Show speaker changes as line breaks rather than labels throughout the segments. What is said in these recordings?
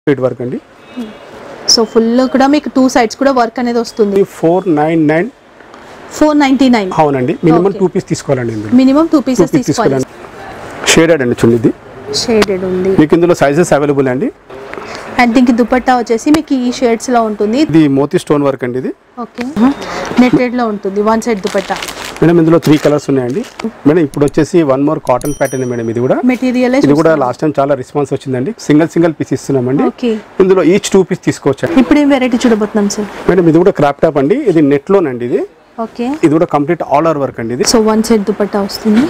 Split work అండి
so full కూడా మీకు టూ సైడ్స్ కూడా వర్క్ అనేది వస్తుంది
four nine nine
four ninety nine
అవునండి మినిమం
Okay.
టూ పీస్ తీసుకోవాలండి ఇందులో
minimum two
two
pieces
piece
తీసుకోవాలి
తీసుకోవాలండి షేడెడ్ అండి చున్నీది
షేడెడ్ ఉంది
మీకు ఇందులో సైజెస్ అవైలబుల్ అండి
అండ్ దీనికి దుపట్టా వచ్చేసి మీకు ఈ షేడ్స్ లో ఉంటుంది
ఇది మోతీ స్టోన్ వర్క్ అండి ఇది
ఓకే నెట్టెడ్ లో ఉంటుంది వన్ సైడ్ దుపట్టా
మేడం ఇందులో త్రీ కలర్స్ ఉన్నాయండి మేడం ఇప్పుడు వచ్చేసి one more cotton pattern madam ఇది కూడా
మెటీరియల్
ఇది కూడా లాస్ట్ టైం చాలా రెస్పాన్స్ వచ్చిందండి సింగిల్ సింగిల్ పీస్ ఇస్తున్నామండి
ఓకే
ఇందులో ఈచ్ టూ పీస్ తీసుకోవచ్చు
ఇప్పుడు ఏం వెరైటీ చూడబోతున్నాం సార్
మేడం ఇది కూడా క్రాప్ టాప్ అండి ఇది నెట్ లోనండి ఇది
ఓకే
ఇది కూడా కంప్లీట్ ఆల్ ఓవర్ వర్క్ అండి ఇది
సో వన్ సైడ్ దుపట్టా వస్తుంది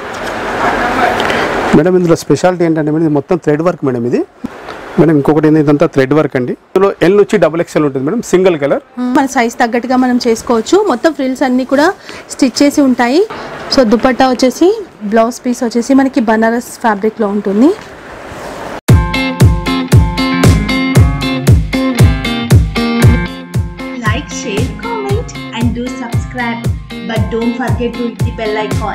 మేడం ఇందులో స్పెషాలిటీ ఏంటంటే మేడం ఇది మొత్తం థ్రెడ్ వర్క్ మేడం ఇది మేడం ఇంకొకటి ఏంది ఇదంతా థ్రెడ్ వర్క్ అండి ఇందులో ఎల్ వచ్చి డబుల్ ఎక్స్ఎల్ ఉంటుంది మేడం సింగిల్ కలర్
మన సైజ్ తగ్గట్టుగా మనం చేసుకోవచ్చు మొత్తం ఫ్రిల్స్ అన్ని కూడా స్టిచ్ చేసి ఉంటాయి సో దుపట్టా వచ్చేసి బ్లౌజ్ పీస్ వచ్చేసి మనకి బనారస్ ఫ్యాబ్రిక్ లో ఉంటుంది
like, share, comment, and do subscribe. But don't forget to hit the bell icon.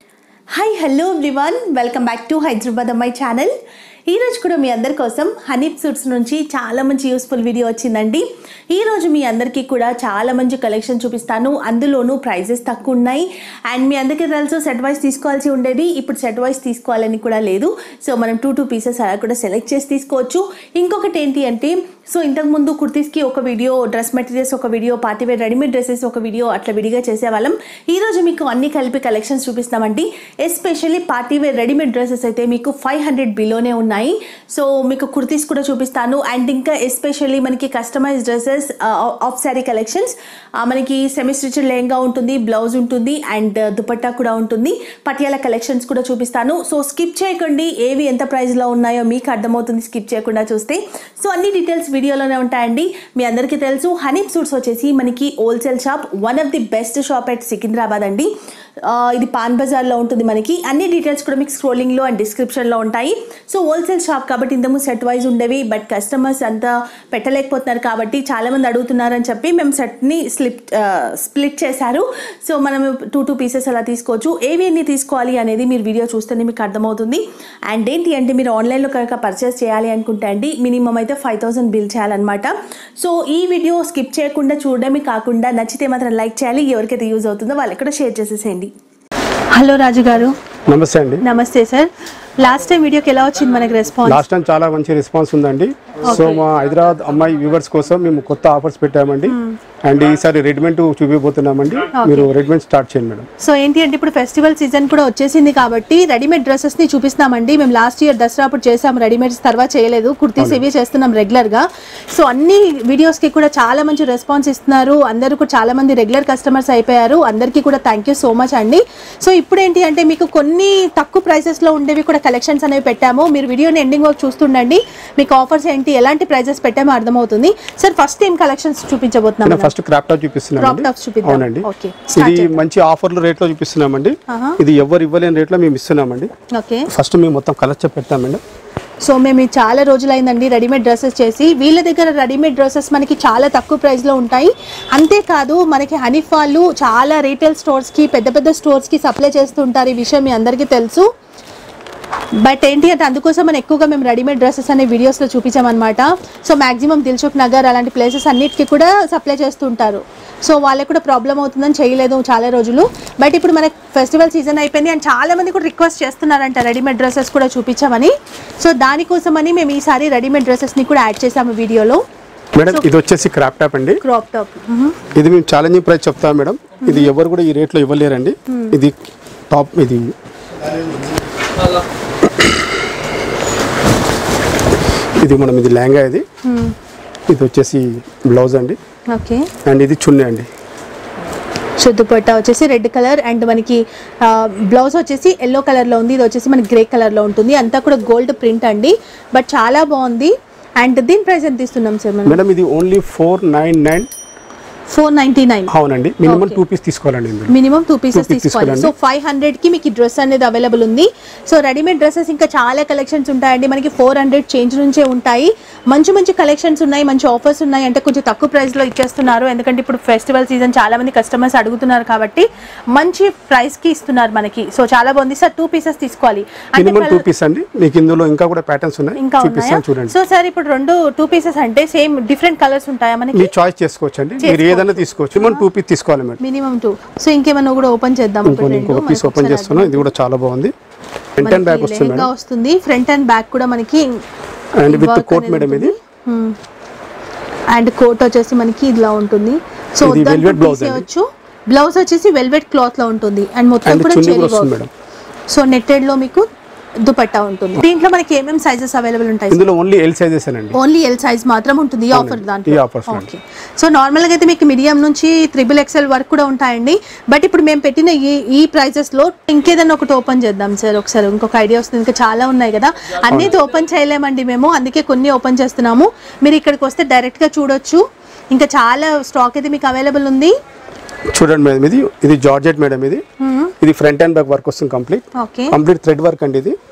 Hi hello everyone welcome back to Hyderabad అమ్మాయి ఛానల్ ఈరోజు కూడా మీ అందరి కోసం హనీప్ సూట్స్ నుంచి చాలా మంచి యూస్ఫుల్ వీడియో వచ్చిందండి ఈరోజు మీ అందరికీ కూడా చాలా మంచి కలెక్షన్ చూపిస్తాను అందులోనూ ప్రైజెస్ తక్కువ ఉన్నాయి అండ్ మీ అందరికీ తెలుసు సెట్ వైస్ తీసుకోవాల్సి ఉండేది ఇప్పుడు సెట్ వైస్ తీసుకోవాలని కూడా లేదు సో మనం టూ టూ పీసెస్ అలా కూడా సెలెక్ట్ చేసి తీసుకోవచ్చు ఇంకొకటి ఏంటి అంటే సో ఇంతకుముందు కుర్తీస్కి ఒక వీడియో డ్రెస్ మెటీరియల్స్ ఒక వీడియో పార్టీవేర్ రెడీమేడ్ డ్రెస్సెస్ ఒక వీడియో అట్లా విడిగా చేసేవాళ్ళం ఈరోజు మీకు అన్ని కలిపి కలెక్షన్స్ చూపిస్తామండి ఎస్పెషల్లీ పార్టీవేర్ రెడీమేడ్ డ్రెస్సెస్ అయితే మీకు ఫైవ్ హండ్రెడ్ బిలోనే ఉన్నాయి సో మీకు కుర్తీస్ కూడా చూపిస్తాను అండ్ ఇంకా ఎస్పెషల్లీ మనకి customise dresses of sari collections మనకి సెమీ స్టిచ్డ్ లెహంగా ఉంటుంది బ్లౌజ్ ఉంటుంది అండ్ దుపట్టా కూడా ఉంటుంది పటియాల కలెక్షన్స్ కూడా చూపిస్తాను సో స్కిప్ చేయకండి ఏవి ఎంత ప్రైస్లో ఉన్నాయో మీకు అర్థమవుతుంది స్కిప్ చేయకుండా చూస్తే సో అన్ని డీటెయిల్స్ వీడియోలోనే ఉంటాయండి మీ అందరికీ తెలుసు హనీప్ సూట్స్ వచ్చేసి మనకి wholesale shop one of the best shop at Secunderabad అండి ఆ, ఇది పాన్ బజార్లో ఉంటుంది మనకి అన్ని డీటెయిల్స్ కూడా మీకు స్క్రోలింగ్లో అండ్ డిస్క్రిప్షన్లో ఉంటాయి సో హోల్సేల్ షాప్ కాబట్టి ఇంతకు సెట్ వైజ్ ఉండేవి బట్ కస్టమర్స్ అంతా పెట్టలేకపోతున్నారు కాబట్టి చాలామంది అడుగుతున్నారని చెప్పి మేము సెట్ని స్లిప్ స్ప్లిట్ చేశారు సో మనం టూ టూ పీసెస్ అలా తీసుకోవచ్చు ఏవి ఎన్ని తీసుకోవాలి అనేది మీరు వీడియో చూస్తేనే మీకు అర్థమవుతుంది అండ్ ఏంటి అంటే మీరు ఆన్లైన్లో కనుక పర్చేస్ చేయాలి అనుకుంటే అండి మినిమం అయితే ఫైవ్ థౌసండ్ బిల్ చేయాలన్నమాట సో ఈ వీడియో స్కిప్ చేయకుండా చూడడమే కాకుండా నచ్చితే మాత్రం లైక్ చేయాలి ఎవరికైతే యూజ్ అవుతుందో వాళ్ళకి కూడా షేర్ చేసేసేయండి
హలో రాజు గారు
నమస్తే అండి
నమస్తే సార్ లాస్ట్ టైం వీడియోకి ఎలా వచ్చింది మనకి రెస్పాన్స్
లాస్ట్ టైం చాలా మంచి రెస్పాన్స్ ఉందండి సో మా హైదరాబాద్ అమ్మాయి వ్యూవర్స్ కోసం మేము కొత్త ఆఫర్స్ పెట్టామండి అండ్ ఈసారి రెడీమేడ్ చూపిపోతున్నామండి మీరు రెడీమేడ్ స్టార్ట్ చేయండి మేడం
సో ఏంటి అంటే ఇప్పుడు ఫెస్టివల్ సీజన్ కూడా వచ్చేసింది కాబట్టి రెడీమేడ్ డ్రెస్సెస్ ని చూపిస్తున్నామండి మేము లాస్ట్ ఇయర్ దసరా అప్పుడు చేసాము రెడీమేడ్స్ తర్వాత చేయలేదు కుర్తీస్ ఇవి చేస్తున్నాం రెగ్యులర్ గా సో అన్ని వీడియోస్ కి కూడా చాలా మంచి రెస్పాన్స్ ఇస్తున్నారు అందరూ కూడా చాలా మంది రెగ్యులర్ కస్టమర్స్ అయిపోయారు అందరికీ కూడా థ్యాంక్ యూ సో మచ్ అండి సో ఇప్పుడు ఏంటి అంటే మీకు కొన్ని తక్కువ ప్రైసెస్ లో ఉండేవి కూడా కలెక్షన్స్ అనేవి పెట్టాము మీరు వీడియోని ఎండింగ్ వరకు చూస్తుండండి మీకు ఆఫర్స్ ఏంటి ఎలాంటి ప్రైజెస్ పెట్టామో అర్థమవుతుంది సార్ ఫస్ట్ ఏం కలెక్షన్స్ చూపించబోతున్నాం
నేను
మనం?
ఫస్ట్ క్రాప్ టాప్
Crop
చూపిస్తున్నామండి
tops చూపిద్దాం.
అవునండి
Okay. Start
ఇది
చేద్దాం.
మంచి ఆఫర్లు రేట్లో చూపిస్తున్నామండి
ఆహా.
ఇది ఎవరు ఇవ్వలేని రేట్లో మేము ఇస్తున్నామండి
ఓకే
ఫస్ట్ మేము మొత్తం కలర్ పెడతామండి
సో మేము ఇది చాలా రోజులైందండి రెడీమేడ్ డ్రెస్సెస్ చేసి వీళ్ళ దగ్గర రెడీమేడ్ డ్రెస్సెస్ మనకి చాలా తక్కువ ప్రైస్లో ఉంటాయి అంతేకాదు మనకి హనీఫ్ వాళ్ళు చాలా రీటైల్ స్టోర్స్కి పెద్ద పెద్ద స్టోర్స్కి సప్లై చేస్తుంటారు ఈ విషయం మీ అందరికీ తెలుసు బట్ ఏంటి అంటే అందుకోసం మనం ఎక్కువగా మేము రెడీమేడ్ డ్రెస్సెస్ అనే వీడియోస్లో చూపించామన్నమాట సో మాక్సిమం దిల్చుక్ నగర్ అలాంటి ప్లేసెస్ అన్నిటికీ కూడా సప్లై చేస్తుంటారు సో వాళ్ళకి కూడా ప్రాబ్లం అవుతుందని చేయలేదు చాలా రోజులు బట్ ఇప్పుడు మనకి ఫెస్టివల్ సీజన్ అయిపోయింది అండ్ చాలా మంది కూడా రిక్వెస్ట్ చేస్తున్నారంట రెడీమేడ్ డ్రెస్సెస్ కూడా చూపించామని సో దానికోసమని మేము ఈసారి రెడీమేడ్ డ్రెస్సెస్ని కూడా యాడ్ చేసాము వీడియోలో
మేడం ఇది వచ్చేసి క్రాప్ టాప్ అండి
క్రాప్ టాప్
ఇది మేము ఛాలెంజింగ్ ప్రైస్ చెప్తాం మేడం ఇది ఎవరు కూడా ఈ రేట్లో ఇవ్వలేరండి ఇది టాప్ ఇది ఇది మనం ఇది లెహంగా ఇది ఇది వచ్చేసి బ్లౌజ్ అండి
ఓకే
అండ్ ఇది చున్నీ అండి
దుపట్టా వచ్చేసి రెడ్ కలర్ అండ్ మనకి బ్లౌజ్ వచ్చేసి ఎల్లో కలర్లో ఉంది ఇది వచ్చేసి మనకి గ్రే కలర్లో ఉంటుంది అంతా కూడా గోల్డ్ ప్రింట్ అండి బట్ చాలా బాగుంది అండ్ దీని ప్రైస్ ఎంత ఇస్తున్నాం సార్ మనం
మేడం ఇది only four nine nine
four ninety nine
అవునండి మినిమం
Okay.
టూ పీస్ తీసుకోవాలండి ఇందులో
minimum two pieces
Two piece
తీసుకోవాలి
తీసుకోవాలండి.
సో ఫైవ్ హండ్రెడ్ కి మీకు డ్రెస్ అనేది అవైలబుల్ ఉంది సో రెడీమేడ్ డ్రెస్సెస్ ఇంకా చాలా కలెక్షన్స్ ఉంటాయండి మనకి ఫోర్ హండ్రెడ్ చేంజ్ నుంచే ఉంటాయి మంచి మంచి కలెక్షన్స్ ఉన్నాయి మంచి ఆఫర్స్ ఉన్నాయి అంటే కొంచెం తక్కువ ప్రైస్ లో ఇచ్చేస్తున్నారు ఎందుకంటే ఇప్పుడు ఫెస్టివల్ సీజన్ చాలా మంది కస్టమర్స్ అడుగుతున్నారు కాబట్టి మంచి ప్రైస్ కి ఇస్తున్నారు మనకి సో చాలా బాగుంది సార్ టూ పీసెస్ తీసుకోవాలి అంటే
మినిమం టూ
colour-
పీస్ అండి మీకు ఇందులో ఇంకా కూడా ప్యాటర్న్స్ ఉన్నాయి
ఇంకా ఉన్నాయా
చూపిస్తాను చూడండి
సో సార్ ఇప్పుడు రెండు టూ పీసెస్ అంటే సేమ్ డిఫరెంట్ కలర్స్ ఉంటాయా మనకి
మీ చాయిస్ చేసుకోవచ్చు అండి మీరు ఏదైనా తీసుకోవచ్చు మనం టూ పీస్ తీసుకోవాలి మేడం
మినిమం టూ సో ఇంకేమన్నా కూడా ఓపెన్ చేద్దాం
ఇంకో ఇంకొక పీస్ ఓపెన్ చేస్తున్నాం ఇది కూడా చాలా బాగుంది ఫ్రంట్ అండ్ బ్యాక్ వస్తుంది
లెహంగా
మేడం
వస్తుంది ఫ్రంట్ అండ్ బ్యాక్ కూడా మనకి
అండ్ విత్
work
కోట్
అనేది
మేడం ఇది
అండ్ కోట్ వచ్చేసి మనకి ఇలా ఉంటుంది సో
ఇది velvet blouse అండి.
తీసేయచ్చు బ్లౌజ్ వచ్చేసి వెల్వెట్ క్లాత్ లో ఉంటుంది అండ్ మొత్తం
అండ్
కూడా
చున్నీ
చెరీ
కూడా వస్తుంది
వర్క్
మేడం
సో నెట్టెడ్ లో మీకు దుపట్టా ఉంటుంది దీంట్లో మనకి ఏమేమి సైజెస్ అవైలబుల్ ఉంటాయి
ఇందులో ఓన్లీ ఎల్ సైజెస్ అండి
ఓన్లీ ఎల్ సైజ్ మాత్రం ఉంటుంది ఈ ఆఫర్
అవునండి.
దాంట్లో
ఈ offers లో.
ఓకే సో నార్మల్ గా అయితే మీకు మీడియం నుంచి త్రిబుల్ ఎక్స్ఎల్ వరకు కూడా ఉంటాయండి బట్ ఇప్పుడు మేము పెట్టిన ఈ ఈ ప్రైజెస్ లో ఇంకేదైనా ఒకటి ఓపెన్ చేద్దాం సార్ ఒకసారి ఇంకొక ఐడియా వస్తుంది ఇంకా చాలా ఉన్నాయి కదా అన్ని ఓపెన్ చేయలేమండి మేము అందుకే కొన్ని ఓపెన్ చేస్తున్నాము మీరు ఇక్కడికి వస్తే డైరెక్ట్ గా చూడొచ్చు ఇంకా చాలా స్టాక్ అయితే మీకు అవైలబుల్ ఉంది
చూడండి మేడం ఇది ఇది జార్జెట్ మేడం ఇది ఇది ఫ్రంట్ అండ్ బ్యాక్ వర్క్ వస్తుంది complete
okay
complete thread work అండి ఇది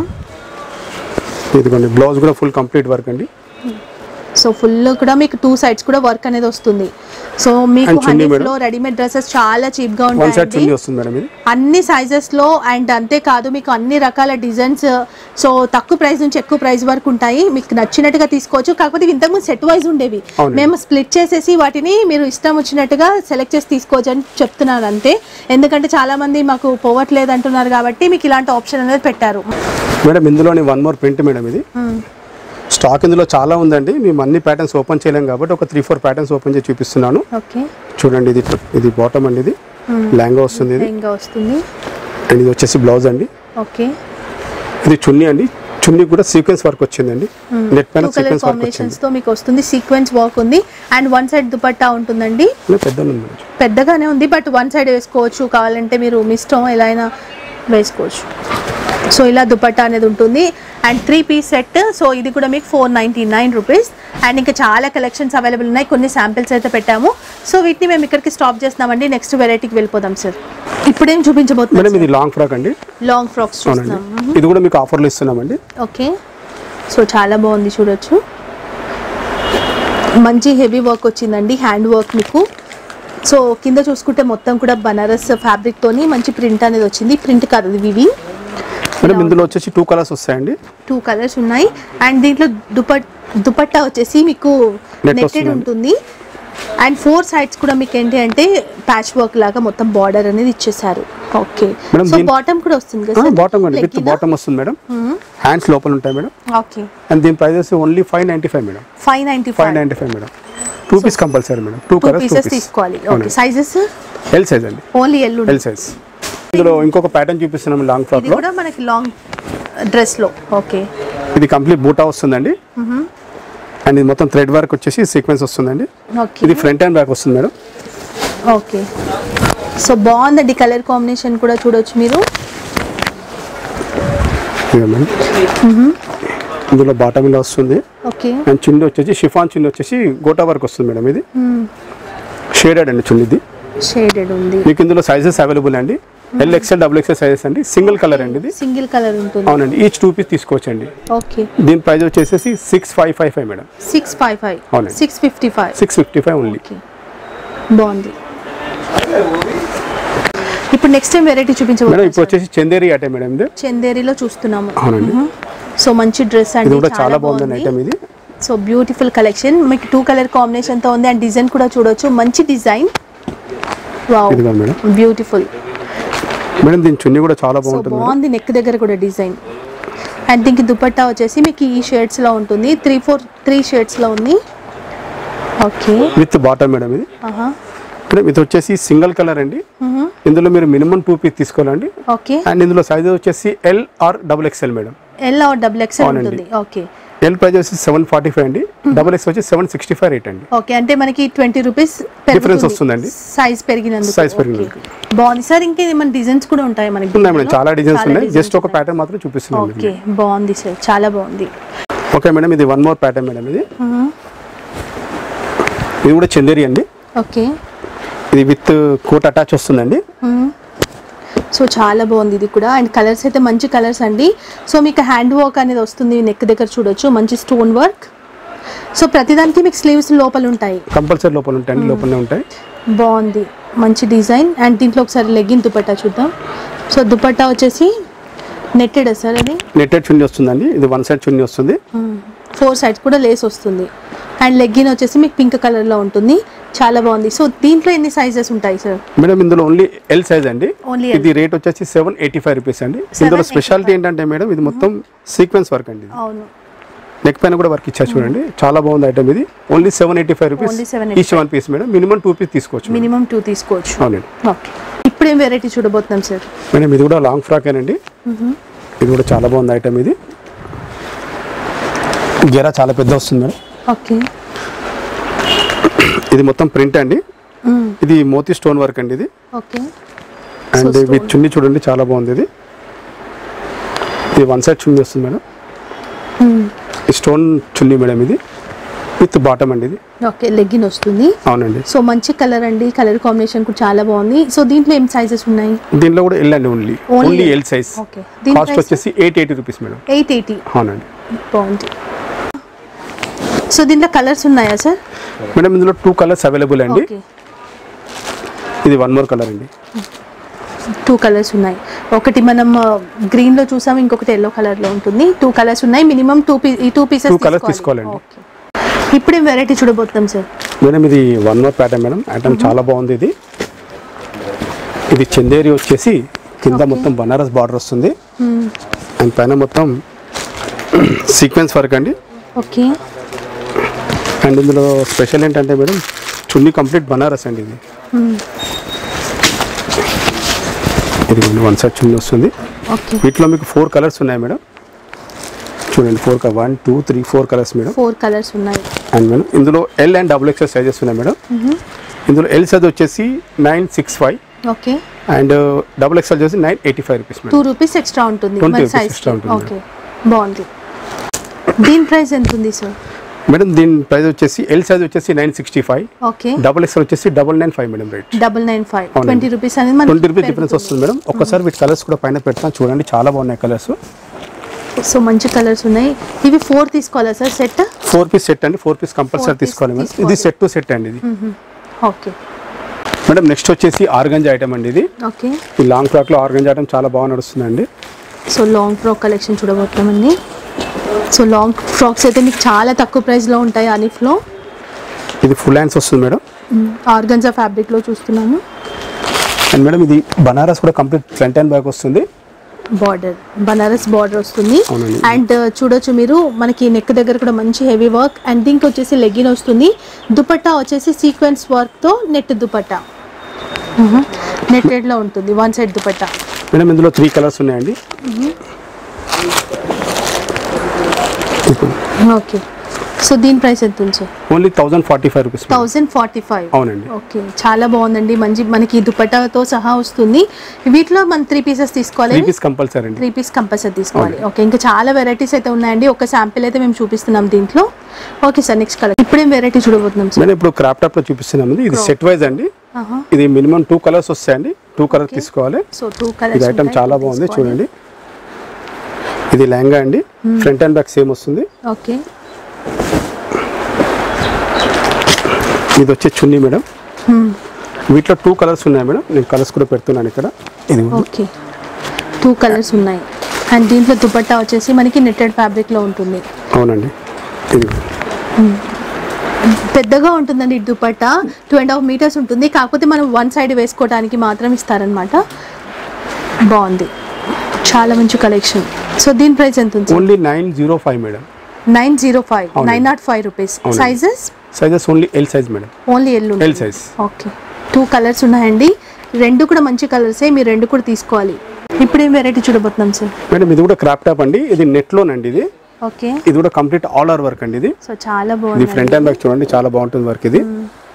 ఇదిగోండి బ్లౌజ్ కూడా ఫుల్ కంప్లీట్ వర్క్ అండి
సో ఫుల్ కూడా మీకు టూ సైడ్స్ కూడా వర్క్ అనేది వస్తుంది సో మీకు
And చున్నీ
హనీఫ్
మేడం.
లో రెడీమేడ్ డ్రెస్సెస్ చాలా చీప్ గా
వన్ సైడ్
ఉంటాయండి
చున్నీ వస్తుంది మేడం ఇది
అన్ని సైజెస్ లో అండ్ అంతేకాదు మీకు అన్ని రకాల డిజైన్స్ సో తక్కువ ప్రైస్ నుంచి ఎక్కువ ప్రైస్ వరకు ఉంటాయి మీకు నచ్చినట్టుగా తీసుకోవచ్చు కాకపోతే ఇవి ఇంతకుముందు సెట్ వైజ్ ఉండేవి
అవునండి.
మేము స్ప్లిట్ చేసేసి వాటిని మీరు ఇష్టం వచ్చినట్టుగా సెలెక్ట్ చేసి తీసుకోవచ్చు అని చెప్తున్నాను అంతే ఎందుకంటే చాలా మంది మాకు పోవట్లేదు అంటున్నారు కాబట్టి మీకు ఇలాంటి ఆప్షన్ అనేది పెట్టారు
మేడం ఇందులోని వన్ మోర్ ప్రింట్ మేడం ఇది స్టాక్ ఇందులో చాలా ఉందండి మేము అన్ని ప్యాటర్న్స్ ఓపెన్ చేయలేం కాబట్టి ఒక త్రీ ఫోర్ ప్యాటర్న్స్ ఓపెన్ చేసి చూపిస్తున్నాను
ఓకే
చూడండి ఇది ఇది బాటమ్ అండి ఇది లెహంగా వస్తుంది ఇది
ఇంకా వస్తుంది
అండ్ ఇది వచ్చేసి బ్లౌజ్ అండి
ఓకే
ఇది చున్నీ అండి చున్నీ కూడా సీక్వెన్స్ వర్క్ వచ్చిందండి నెట్ పైన
two colour
sequence work
combinations
వచ్చింది
తో మీకు వస్తుంది సీక్వెన్స్ వర్క్ ఉంది అండ్ వన్ సైడ్ దుపట్టా ఉంటుందండి
ఇలా పెద్ద ఉంది మేడం.
పెద్దగానే ఉంది బట్ వన్ సైడ్ వేసుకోవచ్చు కావాలంటే మీరు మీ ఇష్టం ఎలా అయినా వేసుకోవచ్చు సో ఇలా దుపట్టా అనేది ఉంటుంది and three piece set so ఇది కూడా మీకు four ninety nine rupees and ఇంకా చాలా కలెక్షన్స్ అవైలబుల్ ఉన్నాయి కొన్ని శాంపిల్స్ అయితే పెట్టాము సో వీటిని మేము ఇక్కడికి స్టాప్ చేస్తున్నామండి నెక్స్ట్ వెరైటీకి వెళ్ళిపోదాం సార్ ఇప్పుడేం
మేడం
చూపించబోతున్నాం
ఇది లాంగ్ ఫ్రాక్ అండి
లాంగ్ ఫ్రాక్స్
అవునండి
చూస్తున్నాం
ఇది కూడా మీకు ఆఫర్లో ఇస్తున్నామండి
ఓకే సో చాలా బాగుంది చూడొచ్చు మంచి హెవీ వర్క్ వచ్చిందండి హ్యాండ్ వర్క్ మీకు సో కింద చూసుకుంటే మొత్తం కూడా బనారస్ ఫ్యాబ్రిక్ తోని మంచి ప్రింట్ అనేది వచ్చింది ప్రింట్ కాదు అది వివి
మేడం ఇందులో వచ్చేసి టూ కలర్స్ వస్తాయండి
టూ కలర్స్ ఉన్నాయి అండ్ దీంట్లో దుపట్ దుపట్టా వచ్చేసి మీకు
Net
నెట్టెడ్
వస్తుందండి.
ఉంటుంది అండ్ ఫోర్ సైడ్స్ కూడా మీకు ఏంటి అంటే ప్యాచ్ వర్క్ లాగా మొత్తం బార్డర్ అనేది ఇచ్చేసారు ఓకే
మేడం,
సో
దీని-
బాటమ్ కూడా వస్తుంది కదా
బాటమ్ అండి విత్ బాటమ్ వస్తుంది మేడం హ్యాండ్స్ లోపల ఉంటాయి మేడం
ఓకే
అండ్ దీని prices only five ninety five madam
five ninety
five
five
ninety five madam two piece compulsory madam two
two
colours two
pieces
piece
తీసుకోవాలి okay sizes
L size అండి
only L
L size ఇందులో ఇంకొక pattern చూపిస్తున్నాం long frock
ఇది
లో
కూడా మనకి long dress లో ఓకే
ఇది కంప్లీట్ బూటా వస్తుందండి అండ్ ఇది మొత్తం థ్రెడ్ వర్క్ వచ్చేసి సీక్వెన్స్ వస్తుందండి
ఓకే
ఇది ఫ్రంట్ అండ్ బ్యాక్ వస్తుంది మేడం
ఓకే సో బాగుందండి కలర్ కాంబినేషన్ కూడా చూడొచ్చు మీరు
ఇదిగో మేడం ఇందులో బాటమ్ ఇలా వస్తుంది
ఓకే
అండ్ చున్నీ వచ్చేసి షిఫాన్ చున్నీ వచ్చేసి గోటా వర్క్ వస్తుంది మేడం ఇది షేడెడ్ అండి చున్నీ ఇది
షేడెడ్ ఉంది
మీకు ఇందులో సైజెస్ అవైలబుల్ అండి L XL double XL sizes అండి సింగిల్ కలర్ అండి ఇది
సింగిల్ కలర్ ఉంటుంది
అవునండి ఈచ్ టూ పీస్ తీసుకోవచ్చండి
ఓకే
దీని ప్రైస్ వచ్చేసి six five five five madam
six five five
అవునండి.
Six fifty five
six fifty five only
okay బాగుంది ఇప్పుడు నెక్స్ట్ టైం వెరైటీ
మేడం ఇప్పుడు
చూపించబోతున్నాం
వచ్చేసి చందేరి ఐటమ్ మేడం ఇది
చందేరిలో చూస్తున్నాము
అవునండి
సో మంచి డ్రెస్
ఇది
అండి
కూడా చాలా బాగుంది ఐటమ్ ఇది
సో బ్యూటిఫుల్ కలెక్షన్ మీకు టూ కలర్ కాంబినేషన్ తో ఉంది అండ్ డిజైన్ కూడా చూడొచ్చు మంచి డిజైన్ వావ్
ఇదిగో మేడం
బ్యూటిఫుల్
మేడం దీని చున్నీ కూడా చాలా
సో
బాగుంటుంది మేడం
బాగుంది నెక్ దగ్గర కూడా డిజైన్ అండ్ దీనికి దుపట్టా వచ్చేసి మీకు ఈ షేడ్స్ లో ఉంటుంది త్రీ ఫోర్ త్రీ షేడ్స్ లో ఉంది ఓకే
విత్ బాటమ్ మేడం ఇది
ఆహా
మేడం ఇది వచ్చేసి సింగిల్ కలర్ అండి ఇందులో మీరు మినిమం టూ పీస్ తీసుకోవాలండి
ఓకే
అండ్ ఇందులో సైజ్ వచ్చేసి L or double XL madam
L or double XL
అవునండి.
ఉంటుంది ఓకే
ఎల్ ప్రైస్ వచ్చి సెవెన్ ఫార్టీ ఫైవ్ అండి డబుల్ ఎక్స్ వచ్చి సెవెన్ సిక్స్టీ ఫైవ్ రేట్ అండి
ఓకే అంటే మనకి ట్వంటీ రూపీస్
Difference వస్తుందండి.
సైజ్ పెరిగినందుకు
Size పెరిగినందుకు.
Okay. బాగుంది సార్ ఇంకా మన డిజైన్స్ కూడా ఉంటాయి మనకి
ఉన్నాయి మేడం
దీంట్లో?
చాలా డిజైన్స్ ఉన్నాయి
designs
జస్ట్ ఒక
ఉన్నాయి.
ప్యాటర్న్ మాత్రం చూపిస్తున్నాం
ఓకే బాగుంది సార్ చాలా బాగుంది
ఓకే మేడం ఇది వన్ మోర్ ప్యాటర్న్ మేడం ఇది ఇది కూడా చందేరి అండి
ఓకే
ఇది విత్ కోట్ అటాచ్ వస్తుందండి
సో చాలా బాగుంది ఇది కూడా అండ్ కలర్స్ అయితే మంచి కలర్స్ అండి సో మీకు హ్యాండ్ వర్క్ అనేది వస్తుంది నెక్ దగ్గర చూడొచ్చు మంచి స్టోన్ వర్క్ సో ప్రతిదానికి మీకు స్లీవ్స్ లోపల ఉంటాయి
కంపల్సరీ లోపల ఉంటాయండి లోపలనే ఉంటాయి
బాగుంది మంచి డిజైన్ అండ్ దీంట్లో ఒకసారి లెగ్గిన్ దుపట్టా చూద్దాం సో దుపట్టా వచ్చేసి నెట్టెడ్ సార్ అది
నెట్టెడ్ చున్నీ వస్తుందండి ఇది వన్ సైడ్ చున్నీ వస్తుంది
ఫోర్ సైడ్స్ కూడా లేస్ వస్తుంది అండ్ లెగ్గిన్ వచ్చేసి మీకు పింక్ కలర్లో ఉంటుంది చాలా బాగుంది సో దీంట్లో ఎన్ని సైజెస్ ఉంటాయి సార్
మేడం ఇందులో ఓన్లీ ఎల్ సైజ్ అండి
Only L.
ఇది రేట్ వచ్చేసి సెవెన్ ఎయిటీ ఫైవ్ రూపీస్ అండి ఇందులో స్పెషాలిటీ ఏంటంటే మేడం ఇది మొత్తం సీక్వెన్స్ వర్క్ అండి ఇది.
అవును
నెక్ పైన కూడా వర్క్ ఇచ్చారు చూడండి చాలా బాగుంది ఐటమ్ ఇది only seven eighty five rupees
Only 785.
Each one piece madam minimum two piece తీసుకోవచ్చు మేడం.
మినిమం టూ తీసుకోవచ్చు
అవునండి
ఓకే ఇప్పుడు ఏం వెరైటీ చూడబోతున్నాం సార్
మేడం ఇది కూడా లాంగ్ ఫ్రాక్ ఏనండి ఇది కూడా చాలా బాగుంది ఐటమ్ ఇది గెరా చాలా పెద్ద వస్తుంది మేడం
ఓకే
ఇది మొత్తం ప్రింట్ అండి ఇది మోతీ స్టోన్ వర్క్ అండి ఇది
okay
and
stone.
With chunni చూడండి చాలా బాగుంది ఇది ఇది వన్ సైడ్ చున్నీ వస్తుంది మేడం ఈ స్టోన్ చున్నీ మేడం ఇది విత్ బాటమ్ అండి ఇది
ఓకే లెగ్గిన్ వస్తుంది
అవునండి
సో మంచి కలర్ అండి కలర్ కాంబినేషన్ కూడా చాలా బాగుంది సో దీంట్లో ఏం సైజెస్ ఉన్నాయి
దీనిలో కూడా ఎల్ అండి only
Only
only
L.
L size
Okay. దీని
కాస్ట్
price?
వచ్చేసి eight eighty rupees madam
eight eighty
అవునండి
బాగుంది సో దీంట్లో కలర్స్ ఉన్నాయా సార్
మేడం ఇందులో టూ కలర్స్ అవైలబుల్ అండి
ఓకే
ఇది వన్ మోర్ కలర్ అండి
టూ కలర్స్ ఉన్నాయి ఒకటి మనం గ్రీన్ లో చూసాం ఇంకొకటి ఎల్లో కలర్ లో ఉంటుంది టూ కలర్స్ ఉన్నాయి మినిమం టూ పీ ఈ టూ పీసెస్
Two colours తీసుకోవాలండి.
ఇప్పుడు ఏం వెరైటీ చూడబోతున్నాం సార్
మేడం ఇది one more pattern madam item చాలా బాగుంది ఇది ఇది చందేరి వచ్చేసి కింద మొత్తం బనారస్ బార్డర్ వస్తుంది అండ్ పైన మొత్తం సీక్వెన్స్ వర్క్ అండి
ఓకే
అండ్ ఇందులో స్పెషల్ ఏంటంటే మేడం చున్నీ కంప్లీట్ బనారస్ అండి ఇది ఇది వన్ సైడ్ చున్నీ వస్తుంది
ఓకే
వీటిలో మీకు ఫోర్ కలర్స్ ఉన్నాయి మేడం చూడండి four one two three four colours madam
four colours ఉన్నాయి
అండ్ మేడం ఇందులో L and double XL sizes ఉన్నాయి మేడం ఇందులో ఎల్ సైజ్ వచ్చేసి nine six five
okay
and double XL వచ్చేసి nine eighty five rupees
two
madam
rupees extra ఉంటుంది
20
మన
rupees
size
extra ఉంటుంది.
Okay బాగుంది దీని ప్రైస్ ఎంత ఉంది సార్
మేడం దీని ప్రైస్ వచ్చేసి ఎల్ సైజ్ వచ్చేసి nine sixty five
okay
double XL వచ్చేసి double nine five madam rate
double nine five
అవునండి.
ట్వంటీ రూపీస్ అనేది మనకి
ట్వంటీ రూపీస్ డిఫరెన్స్ వస్తుంది మేడం ఒక్కసారి వీటి కలర్స్ కూడా పైన పెడతాను చూడండి చాలా బాగున్నాయి కలర్స్
సో మంచి కలర్స్ ఉన్నాయి ఇవి ఫోర్ తీసుకోవాలా sir set
four piece set అండి four piece compulsory
Four piece
తీసుకోవాలి మేడం ఇది
తీసుకోవాలి.
సెట్ టు సెట్ అండి ఇది
ఓకే
మేడం నెక్స్ట్ వచ్చేసి ఆర్గంజా ఐటమ్ అండి ఇది
ఓకే
ఈ లాంగ్ ఫ్రాక్ లో ఆర్గంజా ఐటమ్ చాలా బాగా నడుస్తుందండి
సో లాంగ్ ఫ్రాక్ కలెక్షన్ చూడబోతున్నామండి సో లాంగ్ ఫ్రాక్స్ అయితే మీకు చాలా తక్కువ ప్రైస్లో ఉంటాయి అనిఫ్లో
ఇది ఫుల్ హ్యాండ్స్ వస్తుంది మేడం
ఆర్గన్జా ఫ్యాబ్రిక్లో చూస్తున్నాము
అండ్ మేడం ఇది బనారస్ కూడా కంప్లీట్ ఫ్రంట్ అండ్ బ్యాక్ వస్తుంది
బార్డర్ బనారస్ బార్డర్ వస్తుంది
అవునండి.
అండ్ చూడొచ్చు మీరు మనకి నెక్ దగ్గర కూడా మంచి హెవీ వర్క్ అండ్ దీనికి వచ్చేసి లెగ్గిన్ వస్తుంది దుపట్టా వచ్చేసి సీక్వెన్స్ వర్క్తో నెట్ దుపట్టా నెట్టెడ్లో ఉంటుంది వన్ సైడ్ దుపట్టా
మేడం ఇందులో త్రీ కలర్స్ ఉన్నాయండి
ఓకే సో దీని ప్రైస్ ఎంత ఉంది sir
only thousand forty five rupees
thousand forty five
అవునండి
ఓకే చాలా బాగుందండి మంచి మనకి దుపట్టాతో సహా వస్తుంది వీటిలో మనం త్రీ పీసెస్ తీసుకోవాలి
త్రీ పీస్ కంపల్సరీ అండి
త్రీ పీస్ కంపల్సరీ తీసుకోవాలి ఓకే ఇంకా చాలా వెరైటీస్ అయితే ఉన్నాయండి ఒక శాంపిల్ అయితే మేము చూపిస్తున్నాం దీంట్లో ఓకే సార్ నెక్స్ట్ కలర్ ఇప్పుడేం వెరైటీ చూడబోతున్నాం సార్
మేడం ఇప్పుడు క్రాప్ టాప్ లో చూపిస్తున్నాం ఇది. ఇది సెట్ వైజ్ అండి
ఆహా.
ఇది మినిమం టూ కలర్స్ వస్తాయండి టూ కలర్స్ తీసుకోవాలి
సో టూ
ఇది
కలర్స్
ఐటమ్ చాలా బాగుంది చూడండి ఇది లెహంగా అండి ఫ్రంట్ అండ్ బ్యాక్ సేమ్ వస్తుంది
ఓకే
ఇది వచ్చే చున్నీ మేడం వీటిలో టూ కలర్స్ ఉన్నాయి మేడం నేను కలర్స్ కూడా పెడుతున్నాను ఇక్కడ ఇది
ఓకే టూ కలర్స్ ఉన్నాయి అండ్ దీంట్లో దుపట్టా వచ్చేసి మనకి నెట్టెడ్ ఫ్యాబ్రిక్లో ఉంటుంది
అవునండి ఇది
పెద్దగా ఉంటుందండి ఈ dupatta two and half metres ఉంటుంది కాకపోతే మనం వన్ సైడ్ వేసుకోవడానికి మాత్రం ఇస్తారనమాట బాగుంది చాలా మంచి కలెక్షన్ సో దీని ప్రైస్ ఎంత ఉంది
only nine zero five madam
nine zero five
అవునండి.
నైన్ నాట్ ఫైవ్ రూపీస్
అవునండి.
Sizes
sizes only L size madam
only L
L size.
Okay two colours ఉన్నాయండి రెండు కూడా మంచి కలర్సే మీరు రెండు కూడా తీసుకోవాలి ఇప్పుడు ఏం వెరైటీ చూడబోతున్నాం సార్
మేడం ఇది కూడా క్రాప్ టాప్ అండి ఇది నెట్ లోనండి ఇది
ఓకే
ఇది కూడా కంప్లీట్ ఆల్ ఓవర్ వర్క్ అండి ఇది
సో చాలా
ఇది
బాగుంది
ఫ్రంట్ అండ్ బ్యాక్ చూడండి చాలా బాగుంటుంది వర్క్ ఇది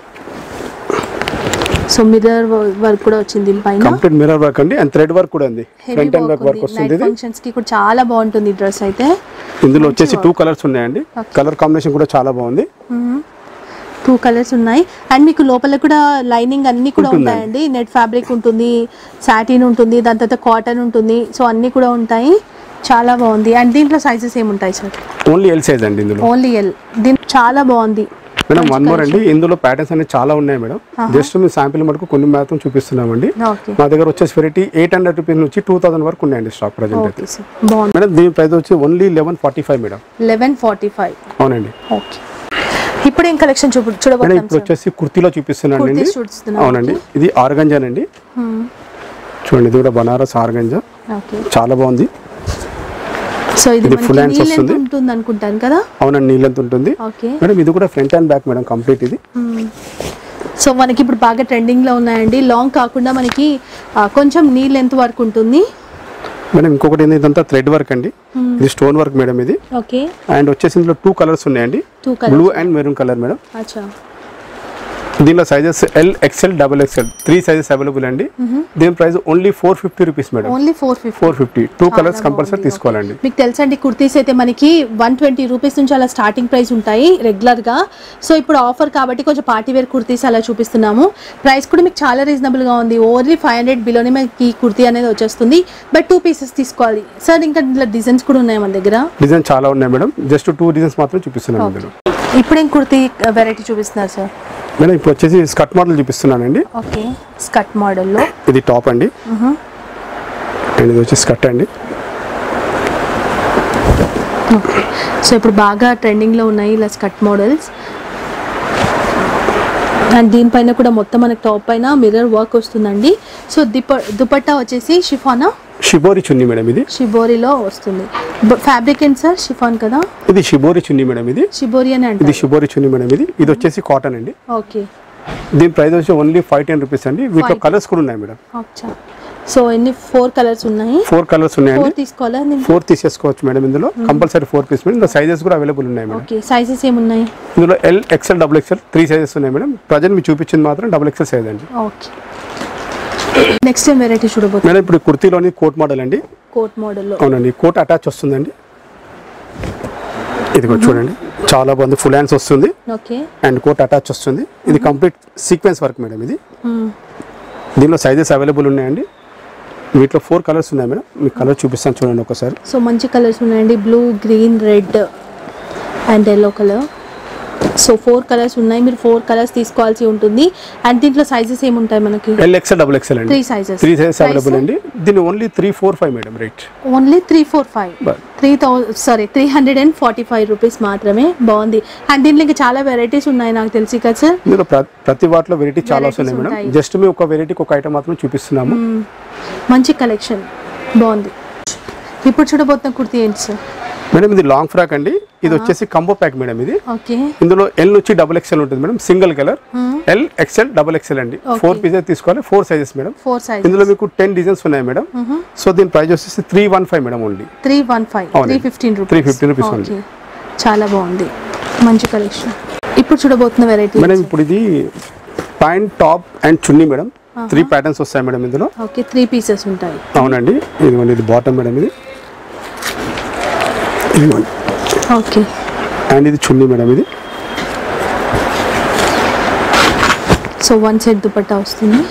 సో మిర్రర్ వర్క్ కూడా వచ్చింది దీనిపైన
కంప్లీట్ మిర్రర్ వర్క్ అండి అండ్ థ్రెడ్ వర్క్ కూడా ఉంది
heavy
front and back
work
work
ఉంది
వస్తుంది
నైట్
ఇది
ఫంక్షన్స్ కి కూడా చాలా బాగుంటుంది డ్రెస్ అయితే
ఇందులో వచ్చేసి టూ కలర్స్ ఉన్నాయండి కలర్ కాంబినేషన్ కూడా చాలా బాగుంది
టూ కలర్స్ ఉన్నాయి అండ్ మీకు లోపల కూడా లైనింగ్ అన్ని కూడా
ఉంటుందండి.
ఉంటాయండి నెట్ ఫ్యాబ్రిక్ ఉంటుంది సాటిన్ ఉంటుంది దాని తర్వాత కాటన్ ఉంటుంది సో అన్ని కూడా ఉంటాయి చాలా బాగుంది అండ్ దీంట్లో సైజెస్ ఏముంటాయి సార్
ఓన్లీ ఎల్ సైజ్ అండి ఇందులో
ఓన్లీ ఎల్ దీని చాలా బాగుంది
మేడం వన్ మోర్ అండి ఇందులో ప్యాటర్న్స్ అనేవి చాలా ఉన్నాయి మేడం జస్ట్ మీ శాంపిల్ మటుకు కొన్ని మాత్రం చూపిస్తున్నామండి
ఓకే
మా దగ్గర వచ్చేసి వెరైటీ ఎయిట్ హండ్రెడ్ రూపీస్ నుంచి టూ థౌసండ్ వరకు ఉన్నాయండి స్టాక్ ప్రజెంట్ అయితే
ఓకే సార్ బాగుంది
మేడం దీని ప్రైస్ వచ్చి only eleven forty five madam
eleven forty five
అవునండి
ఓకే ఇప్పుడు ఏం కలెక్షన్ చూపు
మేడం
చూడబోతున్నాం
ఇప్పుడు
సార్
వచ్చేసి కుర్తీలో చూపిస్తున్నాను అండి
కుర్తీస్ చూస్తున్నాం,
అవునండి ఇది ఆర్గంజానండి చూడండి ఇది కూడా బనారస్ ఆర్గంజా
ఓకే
చాలా బాగుంది
సో ఇది
ఇది full
మనకి
hands
నీళ్ళు ఎంత
వస్తుంది.
ఉంటుంది అనుకుంటాను కదా
అవునండి నీళ్ళంత ఉంటుంది
ఓకే
మేడం ఇది కూడా front and back madam complete ఇది
సో మనకి ఇప్పుడు బాగా ట్రెండింగ్ లో ఉన్నాయండి లాంగ్ కాకుండా మనకి ఆ, కొంచెం నీ లెంత్ వరకు ఉంటుంది
మేడం ఇంకొకటి ఏంది ఇదంతా థ్రెడ్ వర్క్ అండి ఇది స్టోన్ వర్క్ మేడం ఇది
ఓకే
అండ్ వచ్చేసి ఇందులో టూ కలర్స్ ఉన్నాయండి
two
blue
colour
and maroon colour madam
అచ్చా
దీనిలో sizes L XL double XL three sizes available అండి దీని price only four fifty rupees madam
only four fifty
four fifty two colours compulsory తీసుకోవాలండి
మీకు తెలుసండి కుర్తీస్ అయితే మనకి వన్ ట్వంటీ రూపీస్ నుంచి అలా స్టార్టింగ్ ప్రైస్ ఉంటాయి రెగ్యులర్ గా సో ఇప్పుడు ఆఫర్ కాబట్టి కొంచెం పార్టీ వేర్ కుర్తీస్ అలా చూపిస్తున్నాము ప్రైస్ కూడా మీకు చాలా రీజనబుల్ గా ఉంది ఓన్లీ ఫైవ్ హండ్రెడ్ బిలోనే మనకి ఈ కుర్తీ అనేది వచ్చేస్తుంది బట్ టూ పీసెస్ తీసుకోవాలి సార్ ఇంకా ఇందులో డిజైన్స్ కూడా ఉన్నాయి మన దగ్గర
డిజైన్ చాలా ఉన్నాయి మేడం జస్ట్ టూ డిజైన్స్ మాత్రం చూపిస్తున్నాను ఇందులో
ఇప్పుడు ఏం కుర్తీ వెరైటీ చూపిస్తున్నారు సార్
మేడం ఇప్పుడు వచ్చేసి స్కర్ట్ మోడల్ చూపిస్తున్నానండి
ఓకే స్కట్ మోడల్లో
ఇది టాప్ అండి అండ్ ఇది వచ్చి స్కర్ట్ అండి
సో ఇప్పుడు బాగా ట్రెండింగ్లో ఉన్నాయి ఇలా స్కట్ మోడల్స్ అండ్ దీనిపైన కూడా మొత్తం మనకి టాప్ పైన మిర్రర్ వర్క్ వస్తుందండి సో దిప దుపట్టా వచ్చేసి షిఫానా
షిబోరి చున్నీ మేడం ఇది
షిబోరిలో వస్తుంది ఫ్యాబ్రిక్ ఏంటి సార్ షిఫాన్ కదా
ఇది షిబోరి చున్నీ మేడం ఇది
షిబోరి అని
ఇది
అంటారు
షిబోరి చున్నీ మేడం ఇది ఇది వచ్చేసి కాటన్ అండి
ఓకే
దీని ప్రైస్ వచ్చి ఓన్లీ ఫైవ్ టెన్ రూపీస్ అండి వీటిలో
Five.
కలర్స్ కూడా ఉన్నాయి మేడం
అచ్చా సో ఎన్ని ఫోర్ కలర్స్ ఉన్నాయి
ఫోర్ కలర్స్
ఫోర్
ఉన్నాయండి
తీసుకోవాలా
ఫోర్ తీసేసుకోవచ్చు మేడం ఇందులో కంపల్సరీ ఫోర్ పీస్ మేడం ఇందులో సైజెస్ కూడా అవైలబుల్ ఉన్నాయి మేడం
ఓకే సైజెస్ ఏమున్నాయి
ఇందులో L XL double XL three sizes ఉన్నాయి మేడం ప్రజెంట్ మీకు చూపించింది మాత్రం డబుల్ ఎక్స్ఎల్ సైజ్ అండి
ఓకే నెక్స్ట్ టైం వెరైటీ చూడబోతుంది
మేడం ఇప్పుడు కుర్తీలోని కోట్ మోడల్ అండి
కోట్ మోడల్లో
అవునండి కోట్ అటాచ్ వస్తుందండి ఇది కూడా చూడండి చాలా బాగుంది ఫుల్ హ్యాండ్స్ వస్తుంది
ఓకే
అండ్ కోట్ అటాచ్ వస్తుంది ఇది కంప్లీట్ సీక్వెన్స్ వర్క్ మేడం ఇది దీనిలో సైజెస్ అవైలబుల్ ఉన్నాయండి వీటిలో ఫోర్ కలర్స్ ఉన్నాయి మేడం మీకు కలర్ చూపిస్తాను చూడండి ఒకసారి
సో మంచి కలర్స్ ఉన్నాయండి blue green red and yellow colour so four colours ఉన్నాయి మీరు ఫోర్ కలర్స్ తీసుకోవాల్సి ఉంటుంది అండ్ దీంట్లో సైజెస్ ఏముంటాయి మనకి
ఎల్ ఎక్స్ఎల్ డబుల్ ఎక్స్ఎల్ అండి
three sizes
three sizes available అండి దీని only three four five madam rate
only three four five
But-
three thou sorry three hundred and forty five rupees మాత్రమే బాగుంది and దీంట్లో ఇంకా చాలా వెరైటీస్ ఉన్నాయి నాకు తెలిసి కదా సార్
ఇందులో ప్ర- ప్రతి వాటిలో వెరైటీ చాలా
Varieties
వస్తున్నాయి మేడం
ఉంటాయి.
జస్ట్ మేము ఒక వెరైటీకి ఒక ఐటమ్ మాత్రం చూపిస్తున్నాము
మంచి కలెక్షన్ బాగుంది ఇప్పుడు చూడబోతున్న కుర్తీ ఏంటి సార్
మేడం ఇది లాంగ్ ఫ్రాక్ అండి ఇది వచ్చేసి కంబో ప్యాక్ మేడం ఇది
ఓకే
ఇందులో ఎల్ నుంచి డబుల్ ఎక్స్ఎల్ ఉంటుంది madam single colour L XL double XL అండి ఫోర్ పీసెస్ తీసుకోవాలి four sizes madam
four size
ఇందులో మీకు టెన్ డిజైన్స్ ఉన్నాయి మేడం సో దీని ప్రైస్ వచ్చేసి three one five madam only
three one five
అవునండి.
Three fifteen rupees
315 rupees only.
Okay చాలా బాగుంది మంచి కలెక్షన్ ఇప్పుడు చూడబోతున్న వెరైటీ
మేడం ఇప్పుడు ఇది pant top and chunni madam three patterns వస్తాయి మేడం ఇందులో
ఓకే త్రీ పీసెస్ ఉంటాయి
అవునండి ఇదిగోండి ఇది బాటమ్ మేడం ఇది ఇదిగోండి
ఓకే
అండ్ ఇది చున్నీ మేడం ఇది
సో వన్ సెట్ దుపట్టా వస్తుంది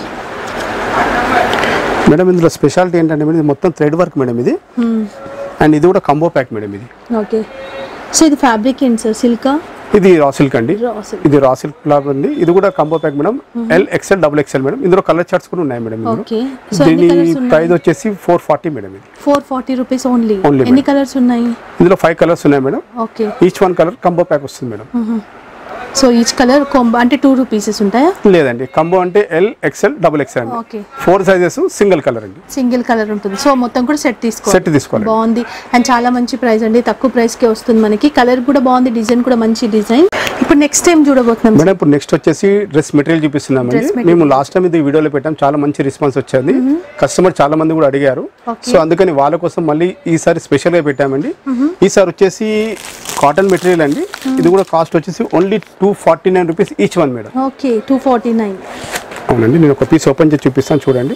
మేడం ఇందులో స్పెషాలిటీ ఏంటంటే మేడం ఇది మొత్తం థ్రెడ్ వర్క్ మేడం ఇది అండ్ ఇది కూడా కంబో ప్యాక్ మేడం ఇది
ఓకే సో ఇది ఫ్యాబ్రిక్ ఏంటి సార్ సిల్కా
ఇది రా సిల్క్ అండి
రా సిల్క్
ఇది రా సిల్క్ క్లాత్ అండి ఇది కూడా combo pack madam L XL double XL madam ఇందులో కలర్ చార్ట్స్ కూడా ఉన్నాయి మేడం ఇందులో
ఓకే సో ఎన్ని
దీని
కలర్స్ ఉన్నాయి
ప్రైస్ వచ్చేసి ఫోర్ ఫార్టీ మేడం ఇది
four forty rupees only
Only,
ఎన్ని
madam.
కలర్స్ ఉన్నాయి
ఇందులో ఫైవ్ కలర్స్ ఉన్నాయి madam
okay
each one colour combo pack వస్తుంది madam
so each colour combo అంటే టూ టూ పీసెస్ ఉంటాయా
లేదండి కంబో అంటే ఎల్ ఎక్స్ఎల్ డబుల్ ఎక్స్ఎల్ అండి
okay
four sizes single colour అండి
సింగిల్ కలర్ ఉంటుంది సో మొత్తం కూడా సెట్ తీసుకోవాలి
సెట్ తీసుకోవాలి
బాగుంది అండ్ చాలా మంచి ప్రైస్ అండి తక్కువ ప్రైస్ కి వస్తుంది మనకి కలర్ కూడా బాగుంది డిజైన్ కూడా మంచి డిజైన్ ఇప్పుడు నెక్స్ట్ టైం చూడబోతున్నాం
మేడం ఇప్పుడు నెక్స్ట్ వచ్చేసి డ్రెస్ మెటీరియల్ చూపిస్తున్నామండి
Dress material.
మేము లాస్ట్ టైం ఇది వీడియోలో పెట్టాం చాలా మంచి రెస్పాన్స్ వచ్చింది కస్టమర్ చాలా మంది కూడా అడిగారు
Okay.
సో అందుకని వాళ్ళ కోసం మళ్ళీ ఈసారి స్పెషల్ గా పెట్టామండి ఈసారి వచ్చేసి కాటన్ మెటీరియల్ అండి ఇది కూడా కాస్ట్ వచ్చేసి only two forty nine rupees each one madam
okay two forty nine
అవునండి నేను ఒక పీస్ ఓపెన్ చేసి చూపిస్తాను చూడండి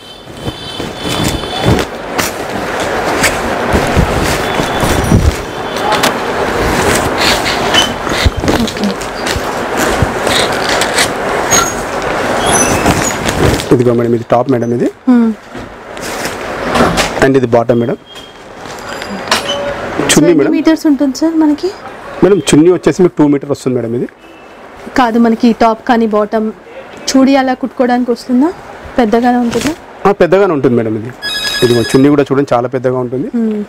ఓకే
ఇదిగో మేడం ఇది టాప్ మేడం ఇది అండ్ ఇది బాటమ్ మేడం చున్నీ
ఎన్ని
మేడం
మీటర్స్ ఉంటుంది సార్ మనకి
మేడం చున్నీ వచ్చేసి మీకు టూ మీటర్ వస్తుంది మేడం ఇది
కాదు మనకి టాప్ కానీ బాటమ్ చూడి అలా కుట్టుకోవడానికి వస్తుందా పెద్దగానే ఉంటుందా
ఆ, పెద్దగానే ఉంటుంది మేడం ఇది ఇది చున్నీ కూడా చూడండి చాలా పెద్దగా ఉంటుంది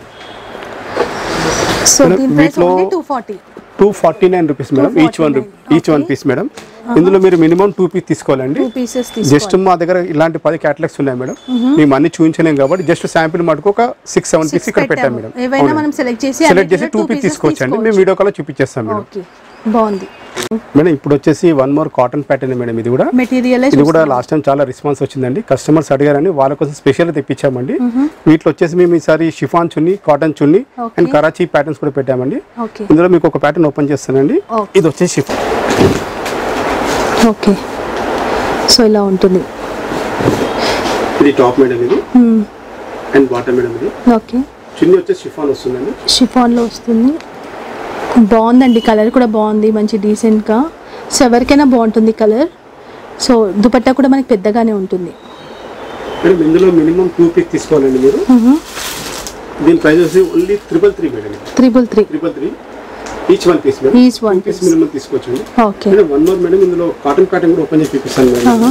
సో
మేడం,
దీని ప్రైస్
వీటిలో-
only two forty
two forty nine rupees madam each one
249,
each one
okay.
Piece madam ఇందులో మీరు మినిమం టూ పీస్ తీసుకోవాలండి
టూ పీసెస్
జస్ట్
తీసుకోవాలి
మా దగ్గర ఇలాంటి పది క్యాటలాగ్స్ ఉన్నాయి మేడం మేము అన్ని చూపించలేం కాబట్టి జస్ట్ శాంపిల్ మటుకు ఒక సిక్స్ సెవెన్ పీస్
Six
ఇక్కడ పెట్టాం
పెట్టాము.
మేడం
ఏవైనా మనం select చేసి
సెలెక్ట్ చేసి
అన్నిటిలో
టూ
two
పీస్
pieces
తీసుకోవచ్చండి మేము
తీసుకోవచ్చు.
వీడియో కాల్ చూపించేస్తాం మేడం
ఓకే బాగుంది
మేడం ఇప్పుడు వచ్చేసి one more cotton pattern madam ఇది కూడా
మెటీరియల్
ఇది కూడా లాస్ట్ టైం చాలా రెస్పాన్స్ వచ్చిందండి కస్టమర్స్ అడిగారని వాళ్ళ కోసం స్పెషల్ తెప్పించామండి వీటిలో వచ్చేసి మేము ఈసారి chiffon chunni cotton chunni
Okay.
And Karachi patterns కూడా పెట్టామండి
ఓకే
ఇందులో మీకు ఒక ప్యాటర్న్ ఓపెన్ చేస్తానండి
Okay.
ఇది వచ్చేసి షిఫాన్
ఓకే సో ఇలా ఉంటుంది
ఇది టాప్ మేడం ఇది అండ్ బాటమ్ మేడం ఇది
ఓకే
చున్నీ వచ్చేసి షిఫాన్ వస్తుందండి
షిఫాన్లో వస్తుంది బాగుందండి కలర్ కూడా బాగుంది మంచి డీసెంట్గా సో ఎవరికైనా బాగుంటుంది కలర్ సో దుపట్టా కూడా మనకి పెద్దగానే ఉంటుంది
మేడం ఇందులో మినిమం టూ పీస్ తీసుకోవాలండి మీరు దీని ప్రైస్ వచ్చి only triple three madam
triple three
triple three each one piece madam
Each one
piece
piece.
Minimum తీసుకోవచ్చండి
okay
madam one more madam ఇందులో కాటన్ ప్యాటర్న్ కూడా ఓపెన్ చేసి చూపిస్తాను మేడం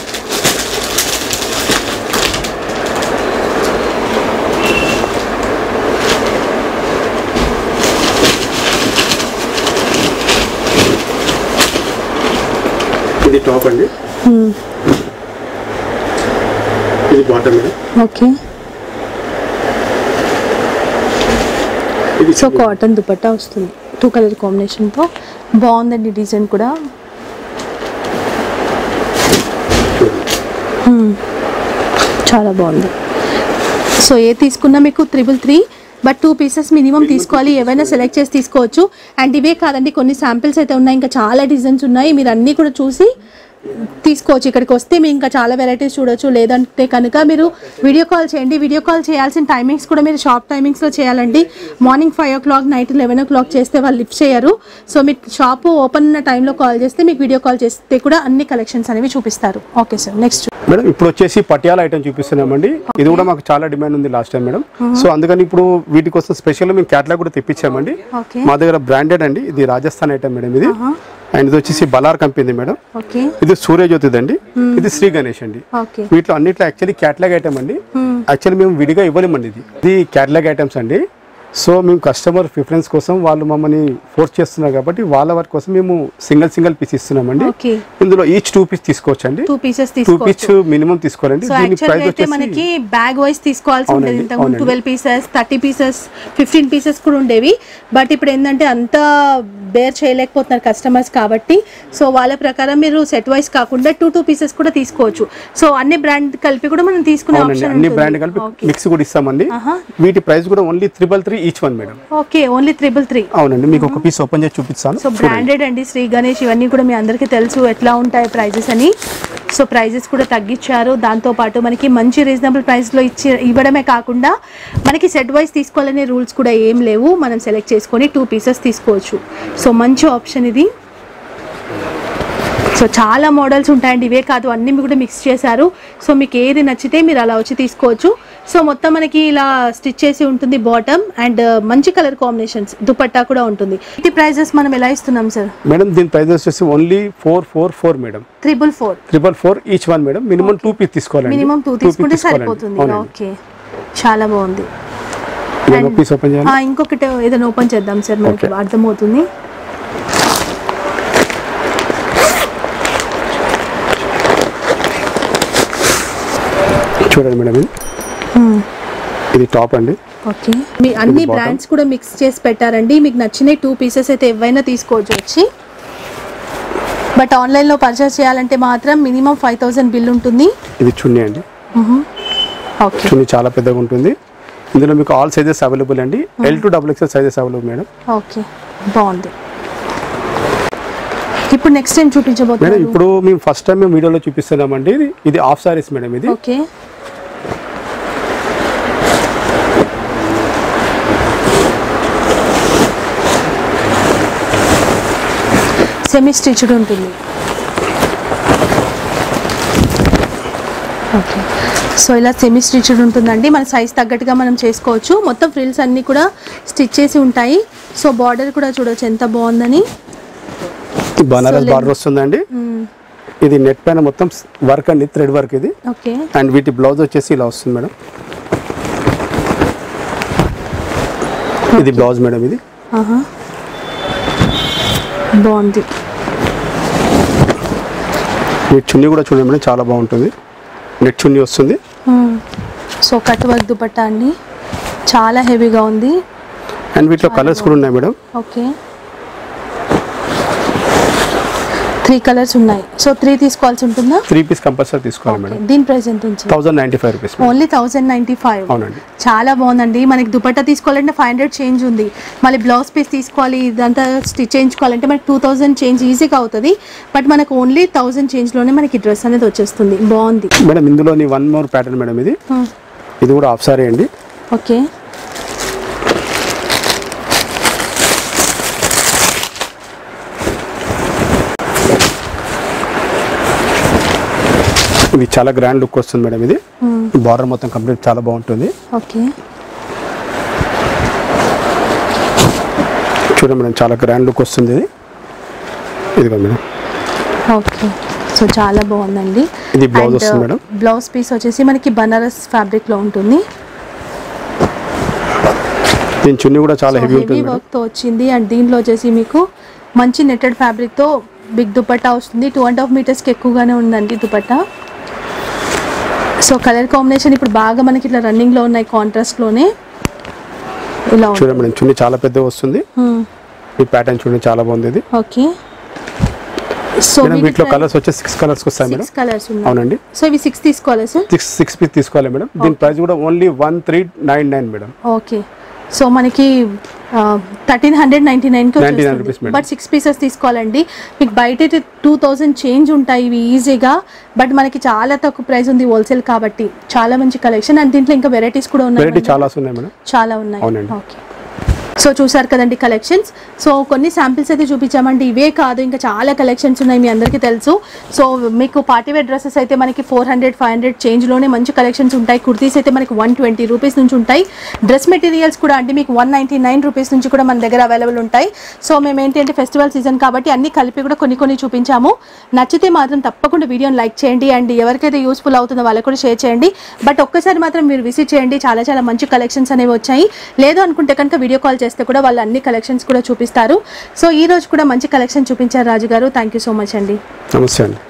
ఇది టాప్ అండి ఇది బాటమ్ మేడం
ఓకే
ఇది
సో కాటన్ దుపట్టా వస్తుంది టూ కలర్ కాంబినేషన్తో బాగుందండి డిజైన్ కూడా మ్మ్. చాలా బాగుంది సో ఏ తీసుకున్నా మీకు triple three but two pieces minimum తీసుకోవాలి ఏవైనా సెలెక్ట్ చేసి తీసుకోవచ్చు అండ్ ఇవే కాదండి కొన్ని శాంపిల్స్ అయితే ఉన్నాయి ఇంకా చాలా డిజైన్స్ ఉన్నాయి మీరు అన్నీ కూడా చూసి తీసుకోవచ్చు ఇక్కడికి వస్తే మీరు ఇంకా చాలా వెరైటీస్ చూడొచ్చు లేదంటే కనుక మీరు వీడియో కాల్ చేయండి వీడియో కాల్ చేయాల్సిన టైమింగ్స్ కూడా మీరు షాప్ టైమింగ్స్లో చేయాలండి morning five o'clock night eleven o'clock చేస్తే వాళ్ళు లిఫ్ట్ చేయరు సో మీరు షాప్ ఓపెన్ ఉన్న టైంలో కాల్ చేస్తే మీకు వీడియో కాల్ చేస్తే కూడా అన్ని కలెక్షన్స్ అనేవి చూపిస్తారు ఓకే సార్ నెక్స్ట్
మేడం ఇప్పుడు వచ్చేసి పటియాల ఐటమ్ చూపిస్తున్నామండి ఇది కూడా మాకు చాలా డిమాండ్ ఉంది లాస్ట్ టైం మేడం సో అందుకని ఇప్పుడు వీటి కోసం స్పెషల్ మేము క్యాటలాగ్ కూడా తెప్పించామండి
ఓకే
మా దగ్గర బ్రాండెడ్ అండి ఇది రాజస్థాన్ ఐటమ్ మేడం ఇది అండ్ ఇది వచ్చేసి బలార్ కంపెనీ మేడం
ఓకే
ఇది సూర్యజ్యోతిది అండి ఇది శ్రీ గణేష్ అండి
ఓకే
వీటిలో అన్నిట్లో యాక్చువల్లీ క్యాటలాగ్ ఐటమ్ అండి యాక్చువల్లీ మేము విడిగా ఇవ్వలేమండి ఇది ఇది క్యాటలాగ్ ఐటమ్స్ అండి సో మేము కస్టమర్ ప్రిఫరెన్స్ కోసం వాళ్ళు మమ్మల్ని ఫోర్స్ చేస్తున్నారు కాబట్టి వాళ్ళ వారి కోసం మేము సింగిల్ సింగిల్ పీస్ ఇస్తున్నామండి
ఓకే
ఇందులో ఈచ్ టూ పీస్ తీసుకోవచ్చండి
టూ పీసెస్
టూ పీస్
తీసుకోవచ్చు
మినిమం తీసుకోవాలండి
సో
దీని
యాక్చువల్గా
ప్రైస్
అయితే మనకి
వచ్చేసి
బ్యాగ్ వైస్ తీసుకోవాల్సి ఉండేది
అవునండి,
ఇంతకుముందు
అవునండి.
Twelve pieces thirty pieces fifteen pieces కూడా ఉండేవి బట్ ఇప్పుడు ఏంటంటే అంత బేర్ చేయలేకపోతున్నారు కస్టమర్స్ కాబట్టి సో వాళ్ళ ప్రకారం మీరు సెట్ వైస్ కాకుండా టూ టూ పీసెస్ కూడా తీసుకోవచ్చు సో అన్ని బ్రాండ్ కలిపి కూడా మనం తీసుకునే
అవునండి
ఆప్షన్
అన్ని బ్రాండ్ కలిపి మిక్స్ కూడా ఇస్తామండి
ఆహా.
వీటి ప్రైస్ కూడా only triple three each one madam
okay only triple three
అవునండి మీకు ఒక పీస్ ఓపెన్ చేసి చూపిస్తాను
సో
చూడండి.
బ్రాండెడ్ అండి శ్రీ గణేష్ ఇవన్నీ కూడా మీ అందరికీ తెలుసు ఎట్లా ఉంటాయి ప్రైజెస్ అని సో ప్రైజెస్ కూడా తగ్గించారు దాంతోపాటు మనకి మంచి రీజనబుల్ ప్రైస్లో ఇచ్చి ఇవ్వడమే కాకుండా మనకి సెట్ వైజ్ తీసుకోవాలనే రూల్స్ కూడా ఏం లేవు మనం సెలెక్ట్ చేసుకొని టూ పీసెస్ తీసుకోవచ్చు సో మంచి ఆప్షన్ ఇది సో చాలా మోడల్స్ ఉంటాయండి ఇవే కాదు అన్ని కూడా మిక్స్ చేశారు సో మీకు ఏది నచ్చితే మీరు అలా వచ్చి తీసుకోవచ్చు సో మొత్తం మనకి ఇలా స్టిచ్ చేసి ఉంటుంది బాటమ్ అండ్ మంచి కలర్ కాంబినేషన్స్ దుపట్టా కూడా ఉంటుంది ఇది ప్రైజెస్ మనం ఎలా ఇస్తున్నాం సార్
మేడం దీని ప్రైస్ వచ్చేసి only four four four madam
triple four
triple four each one madam minimum two piece తీసుకోవాలండి
మినిమం టూ
Two piece
తీసుకుంటే
తీసుకోవాలండి.
సరిపోతుంది
అవునండి.
ఓకే చాలా బాగుంది
నేను ఒక పీస్ ఓపెన్ చేయాలి
ఆ, ఇంకొకటి ఏదైనా ఓపెన్ చేద్దాం సార్ మనకి
Okay.
అర్థమవుతుంది
చూడండి మేడం ఇది ఇది టాప్ అండి
ఓకే మీ అన్ని
bottom.
బ్రాండ్స్ కూడా మిక్స్ చేసి పెట్టారండి మీకు నచ్చిన టూ పీసెస్ అయితే ఏవైనా తీసుకోవచ్చు వచ్చి బట్ ఆన్లైన్లో పర్చేస్ చేయాలంటే మాత్రం మినిమం ఫైవ్ థౌసండ్ బిల్ ఉంటుంది
ఇది చున్నీ అండి
ఓకే
చున్నీ చాలా పెద్దగా ఉంటుంది ఇందులో మీకు ఆల్ సైజెస్ అవైలబుల్ అండి L to double XL sizes available madam
okay బాగుంది ఇప్పుడు నెక్స్ట్ టైం
మేడం
చూపించబోతున్నాను
ఇప్పుడు మేము ఫస్ట్ టైం మేము వీడియోలో చూపిస్తున్నామండి ఇది ఇది హాఫ్ సారీస్ మేడం ఇది
ఓకే సెమీ స్టిచ్డ్ ఉంటుంది ఓకే సో ఇలా సెమీ స్టిచ్డ్ ఉంటుందండి మన సైజ్ తగ్గట్టుగా మనం చేసుకోవచ్చు మొత్తం ఫ్రిల్స్ అన్నీ కూడా స్టిచ్ చేసి ఉంటాయి సో బార్డర్ కూడా చూడొచ్చు ఎంత బాగుందని
బనారస్
So,
బార్డర్ వస్తుందండి ఇది నెట్ పైన మొత్తం వర్క్ అండి థ్రెడ్ వర్క్ ఇది
ఓకే
అండ్ వీటి బ్లౌజ్ వచ్చేసి ఇలా వస్తుంది మేడం ఇది బ్లౌజ్ మేడం ఇది
ఆహా బాగుంది
మీ చున్నీ కూడా చూడండి మేడం చాలా బాగుంటుంది నెట్ చున్నీ వస్తుంది
సో కట్ వర్క్ దుపట్టా అండి చాలా హెవీగా ఉంది
అండ్ వీటిలో కలర్స్ కూడా ఉన్నాయి మేడం
ఓకే త్రీ కలర్స్ ఉన్నాయి సో త్రీ తీసుకోవాల్సి ఉంటుందా
త్రీ పీస్ కంపల్సరీ తీసుకోవాలి మేడం
దీని ప్రైస్ ఎంత ఉంచారు
thousand ninety five rupees
only thousand ninety five
అవునండి
చాలా బాగుందండి మనకి దుపట్టా తీసుకోవాలంటే ఫైవ్ హండ్రెడ్ చేంజ్ ఉంది మళ్ళీ బ్లౌజ్ పీస్ తీసుకోవాలి ఇదంతా స్టిచ్ చేయించుకోవాలంటే మనకి టూ థౌజండ్ చేంజ్ ఈజీగా అవుతుంది బట్ మనకు ఓన్లీ థౌజండ్ చేంజ్లోనే మనకి డ్రెస్ అనేది వచ్చేస్తుంది బాగుంది
మేడం ఇందులోని వన్ మోర్ ప్యాటర్న్ మేడం ఇది ఇది కూడా హాఫ్ సారీ అండి
ఓకే
ఇది చాలా గ్రాండ్ లుక్ వస్తుంది మేడం ఇది బార్డర్ మొత్తం కంప్లీట్ చాలా బాగుంటుంది
ఓకే
చూడండి మేడం చాలా గ్రాండ్ లుక్ వస్తుంది ఇది ఇదిగో మేడం
ఓకే సో చాలా బాగుందండి
ఇది blouse వస్తుంది మేడం.
బ్లౌజ్ పీస్ వచ్చేసి మనకి బనారస్ ఫ్యాబ్రిక్ లో ఉంటుంది
దీని చున్నీ కూడా చాలా హెవీ
హెవీ
ఉంటుంది మేడం
వర్క్ తో వచ్చింది అండ్ దీంట్లో వచ్చేసి మీకు మంచి నెట్టెడ్ ఫ్యాబ్రిక్ తో బిగ్ దుపట్టా వస్తుంది టూ అండ్ హాఫ్ మీటర్స్ కి ఎక్కువగానే ఉందండి దుపట్టా సో కలర్ కాంబినేషన్ ఇప్పుడు బాగా మనకి ఇట్లా రన్నింగ్ లో ఉన్నాయి కాంట్రాస్ట్ లోనే ఇలా ఉంది
చూడండి మేడం చున్నీ చాలా పెద్దగా వస్తుంది ఈ ప్యాటర్న్ చూడండి చాలా బాగుంది ఇది
ఓకే సో
మేడం వీటిలో కలర్స్ వచ్చి సిక్స్ కలర్స్ వస్తాయి మేడం
సిక్స్ కలర్స్ ఉన్నాయి
అవునండి
సో ఇవి సిక్స్ తీసుకోవాలా సార్
సిక్స్ సిక్స్ పీస్ తీసుకోవాలి మేడం దీని ప్రైస్ కూడా only one three nine nine madam
okay so మనకి థర్టీన్ హండ్రెడ్ నైన్టీ నైన్కి
99 rupees
వచ్చేస్తుంది
madam.
బట్ సిక్స్ పీసెస్ తీసుకోవాలండి మీకు బయట అయితే టూ థౌజండ్ చేంజ్ ఉంటాయి ఇవి ఈజీగా బట్ మనకి చాలా తక్కువ ప్రైస్ ఉంది హోల్సేల్ కాబట్టి చాలా మంచి కలెక్షన్ అండ్ దీంట్లో ఇంకా వెరైటీస్ కూడా ఉన్నాయి
వెరైటీ
మనకి.
చాలా ఉన్నాయి మేడం
చాలా ఉన్నాయి
అవునండి.
ఓకే సో చూసారు కదండి కలెక్షన్స్ సో కొన్ని శాంపిల్స్ అయితే చూపించామండి ఇవే కాదు ఇంకా చాలా కలెక్షన్స్ ఉన్నాయి మీ అందరికీ తెలుసు సో మీకు పార్టీవేర్ డ్రెస్సెస్ అయితే మనకి ఫోర్ హండ్రెడ్ ఫైవ్ హండ్రెడ్ చేంజ్లోనే మంచి కలెక్షన్స్ ఉంటాయి కుర్తీస్ అయితే మనకి వన్ ట్వంటీ రూపీస్ నుంచి ఉంటాయి డ్రెస్ మెటీరియల్స్ కూడా అండి మీకు వన్ నైంటీ నైన్ రూపీస్ నుంచి కూడా మన దగ్గర అవైలబుల్ ఉంటాయి సో మేము ఏంటి అంటే ఫెస్టివల్ సీజన్ కాబట్టి అన్ని కలిపి కూడా కొన్ని కొన్ని చూపించాము నచ్చితే మాత్రం తప్పకుండా వీడియోని లైక్ చేయండి అండ్ ఎవరికైతే యూస్ఫుల్ అవుతుందో వాళ్ళకి కూడా షేర్ చేయండి బట్ ఒక్కసారి మాత్రం మీరు విజిట్ చేయండి చాలా చాలా మంచి కలెక్షన్స్ అనేవి వచ్చాయి లేదు అనుకుంటే కనుక వీడియో కాల్ చేస్తే కూడా వాళ్ళు అన్ని కలెక్షన్స్ కూడా చూపిస్తారు సో ఈ రోజు కూడా మంచి కలెక్షన్ చూపించారు రాజు గారు థ్యాంక్ యూ సో మచ్ అండి
నమస్తే అండి